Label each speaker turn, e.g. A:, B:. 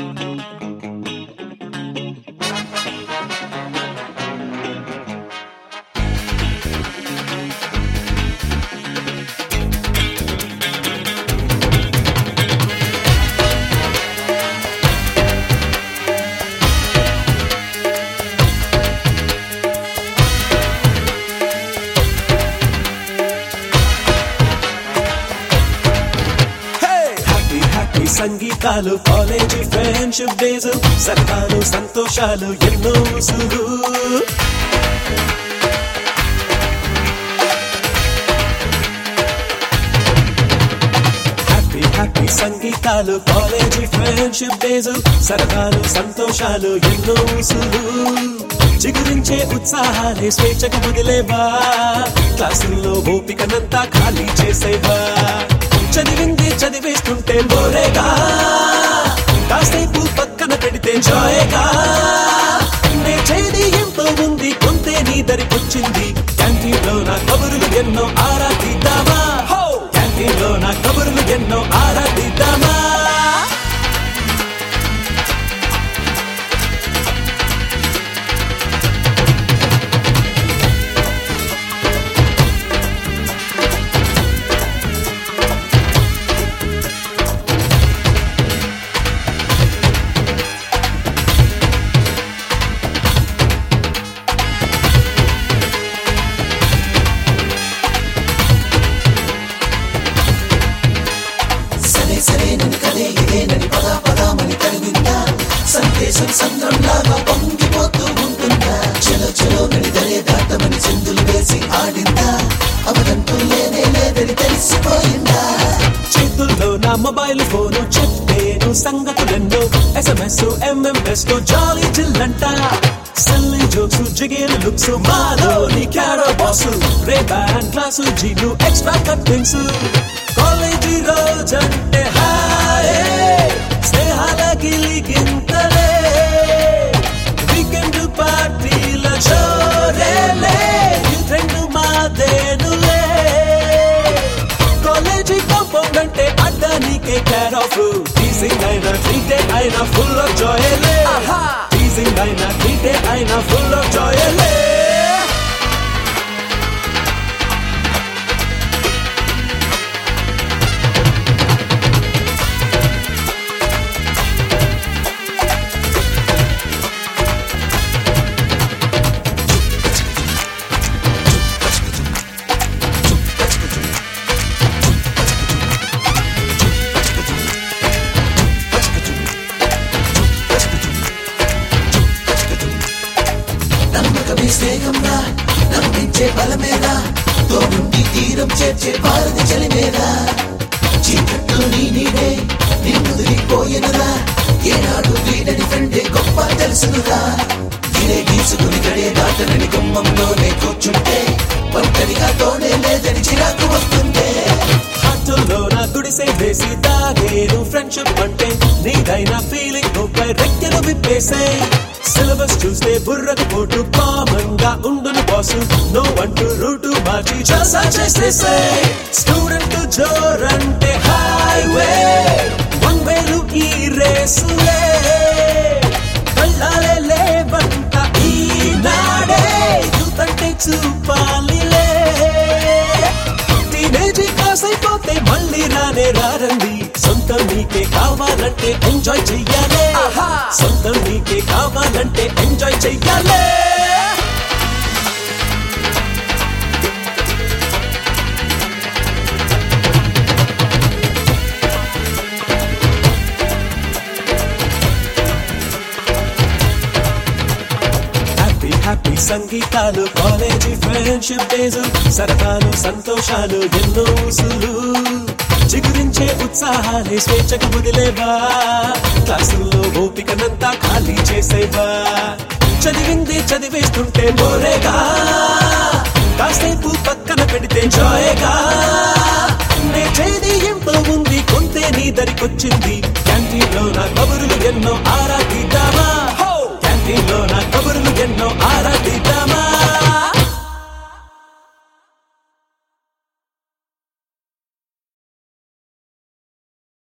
A: happy happy సంగీతాలు college friendship days సరదాలు సంతోషాలు ఎన్నో ఊసులు హ్యాపీ హ్యాపీ సంగీతాలు కాలేజీ ఫ్రెండ్షిప్ డేస్ సరదాలు సంతోషాలు ఎన్నో ఊసులు చిగురించే ఉత్సాహాలే స్వేచ్ఛకు వదిలేవా క్లాసుల్లో ఓపికనంతా ఖాళీ చేసేవా చదివింది చదివేస్తుంటే బోరేగా కాసేపు పక్కన పెడితే జాయేగా చేది ఎంతో ఉంది కొంతే నీ దరికొచ్చింది క్యాంటీన్ లో నా కబురులు ఎన్నో ఆరాధిద్దామా క్యాంటీన్ లో నా కబురులు ఎన్నో ఆరాధిద్దామా
B: సరే సరే నన్ను కదే ఇదేనని పద పదామని కలిగిందా సందేశం సంద్రంలాగా పొంగిపోతూ ఉంటుందా చలో చలో నడిదరే దాటమని చిందులు వేసి ఆడిందా అవదంటూ లేనే లేదని తెలిసిపోయిందా
A: చేతుల్లో నా మొబైల్ ఫోను చెప్పేను సంగతులెన్నో ఎస్ఎంఎస్ ఎంఎంఎస్ తో జాలీ చిల్లంట సల్లి జోక్స్ జిగేలు లుక్స్ మాలో నీ క్యారో బాస్ రే band class jeans extra cuttings college రోజంటే హాయ్ స్నేహాల గిలిగింతలే వీకెండ్ పార్టీల జోరేలే ఈ ట్రెండ్ మాదేనులే కాలేజీ కాంపౌండ్ అంటే అడ్డానికే కేర్ ఆఫ్ టీజింగ్ అయినా ట్రీటే అయినా ఫుల్ ఆఫ్ జాయలే టీజింగ్ అయినా ట్రీటే అయినా ఫుల్ ఆఫ్ జాయలే
B: నమ్మకమే స్నేహంరా నమ్మించే బలమేరా తోడుండి తీరం చేర్చే భారతి చలిమేరా చీకట్లో నీ నీడే నిన్నుదిరిపోయినరా ఏనాడు వీడని ఫ్రెండే గొప్ప తెలుసునురా గిరే గీసుకుని గడే దాటనని గుమ్మంలోనే కూర్చుంటే ఒంటరిగా తోడే లేదని చిరాకు వస్తుందే
A: హార్ట్లో నా గుడిసే వేసి తాగేను ఫ్రెండ్షిప్ అంటే నీదైనా ఫీలింగ్ నువ్వై రెక్కలు విప్పేసే సిలబస్ చూస్తే బుర్రకు పోటు కామన్ గా ఉండును బాసు నో అంటూ రూటు మార్చి జల్సా చేసేసే స్టూడెంట్ జోరంటే హైవే వన్ వేలు ఈ రేసులే కళ్ళాలే లేవంట ఈనాడే యూత్ అంటే చూపాలిలే టీనేజీ కాసైపోతే మళ్ళీ రానే రారండి సొంతం నీకే కావాలంటే ఎంజాయ్ చెయ్యాలే సొంతం నీకే కావాలంటే ఎంజాయ్ చెయ్యాలే హ్యాపీ హ్యాపీ సంగీతాలు కాలేజీ ఫ్రెండ్షిప్ డేస్ సరదాలు సంతోషాలు ఎన్నో ఊసులు చిగురించే ఉత్సాహాలే స్వేచ్ఛకు వదిలేవా క్లాసుల్లో ఓపికనంతా ఖాళీ చేసేవా చదివింది చదివేస్తుంటే బోరేగా కాసేపు పక్కన పెడితే జాయేగా నే చేది ఎంతో ఉంది కొంతే నీ దరికొచ్చింది క్యాంటీన్ లో నా కబురులు ఎన్నో ఆరాధిద్దామా క్యాంటీన్ లో నా కబురులు ఎన్నో ఆరాధిద్దామా